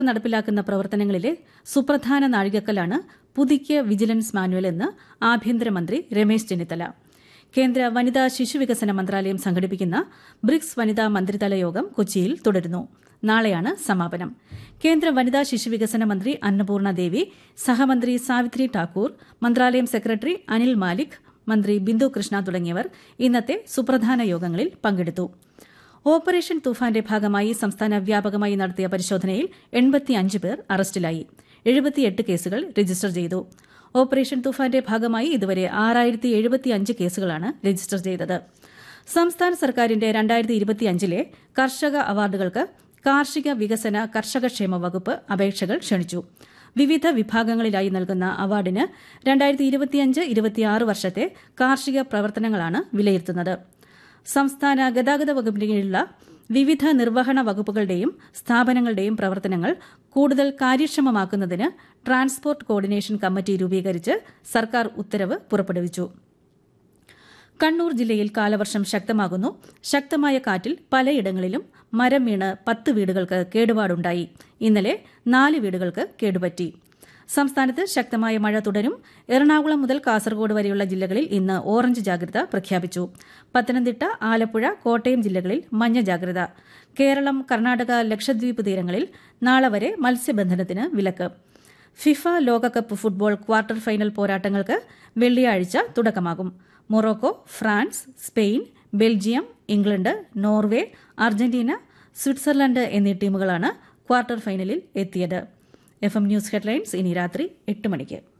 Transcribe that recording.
നടപ്പിലാക്കുന്ന പ്രവർത്തനങ്ങളിലെ സുപ്രധാന നാഴികക്കല്ലാണ് പുതുക്കിയ വിജിലൻസ് മാനുവൽ എന്ന് ആഭ്യന്തരമന്ത്രി രമേശ് ചെന്നിത്തല കേന്ദ്ര വനിതാ ശിശുവികസന മന്ത്രാലയം സംഘടിപ്പിക്കുന്ന ബ്രിക്സ് വനിതാ മന്ത്രിതല യോഗം കൊച്ചിയിൽ തുടരുന്നു നാളെയാണ് സമാപനം കേന്ദ്ര വനിതാ ശിശുവികസന മന്ത്രി അന്നപൂർണ ദേവി സഹമന്ത്രി സാവിത്രി ഠാക്കൂർ മന്ത്രാലയം സെക്രട്ടറി അനിൽ മാലിക് മന്ത്രി ബിന്ദു കൃഷ്ണ തുടങ്ങിയവർ ഇന്നത്തെ സുപ്രധാന യോഗങ്ങളിൽ പങ്കെടുത്തു ഓപ്പറേഷൻ തൂഫാന്റെ ഭാഗമായി സംസ്ഥാന വ്യാപകമായി നടത്തിയ പരിശോധനയിൽ എൺപത്തിയഞ്ച് പേർ അറസ്റ്റിലായി എഴുപത്തിയെട്ട് കേസുകൾ രജിസ്റ്റർ ചെയ്തു ഓപ്പറേഷൻ തൂഫാന്റെ ഭാഗമായി ഇതുവരെ ആറായിരത്തി എഴുപത്തിയഞ്ച് കേസുകളാണ് രജിസ്റ്റർ ചെയ്തത് സംസ്ഥാന സർക്കാരിന്റെ രണ്ടായിരത്തി ഇരുപത്തിയഞ്ചിലെ കർഷക അവാർഡുകൾക്ക് കാർഷിക വികസന കർഷകക്ഷേമ വകുപ്പ് അപേക്ഷകൾ ക്ഷണിച്ചു വിവിധ വിഭാഗങ്ങളിലായി നൽകുന്ന അവാർഡിന് രണ്ടായിരത്തി ഇരുപത്തിയഞ്ച് ഇരുപത്തിയാറ് വർഷത്തെ കാർഷിക പ്രവർത്തനങ്ങളാണ് വിലയിരുത്തുന്നത് സംസ്ഥാന ഗതാഗത വകുപ്പിന് കീഴിലുള്ള വിവിധ നിർവഹണ വകുപ്പുകളുടെയും സ്ഥാപനങ്ങളുടെയും പ്രവർത്തനങ്ങൾ കൂടുതൽ കാര്യക്ഷമമാക്കുന്നതിന് ട്രാൻസ്പോർട്ട് കോർഡിനേഷൻ കമ്മിറ്റി രൂപീകരിച്ച് സർക്കാർ ഉത്തരവ് പുറപ്പെടുവിച്ചു കണ്ണൂർ ജില്ലയിൽ കാലവർഷം ശക്തമാകുന്നു ശക്തമായ കാറ്റിൽ പലയിടങ്ങളിലും മരം വീണ് പത്ത് വീടുകൾക്ക് കേടുപാടുണ്ടായി ഇന്നലെ നാല് വീടുകൾക്ക് കേടുപറ്റി സംസ്ഥാനത്ത് ശക്തമായ മഴ തുടരും എറണാകുളം മുതൽ കാസർഗോഡ് വരെയുള്ള ജില്ലകളിൽ ഇന്ന് ഓറഞ്ച് ജാഗ്രത പ്രഖ്യാപിച്ചു പത്തനംതിട്ട ആലപ്പുഴ കോട്ടയം ജില്ലകളിൽ മഞ്ഞ ജാഗ്രത കേരളം കർണാടക ലക്ഷദ്വീപ് തീരങ്ങളിൽ നാളെ വരെ മത്സ്യബന്ധനത്തിന് വിലക്ക് ഫിഫ ലോകകപ്പ് ഫുട്ബോൾ ക്വാർട്ടർ ഫൈനൽ പോരാട്ടങ്ങൾക്ക് വെള്ളിയാഴ്ച തുടക്കമാകും Morocco France Spain Belgium England Norway Argentina Switzerland എന്നീ ടീമുകളാണ് ക്വാർട്ടർ ഫൈനലിൽ എത്തിയത് എഫ് എം ന്യൂസ് ഹെഡ്ലൈൻസ് ഇനി രാത്രി എട്ട് മണിക്ക്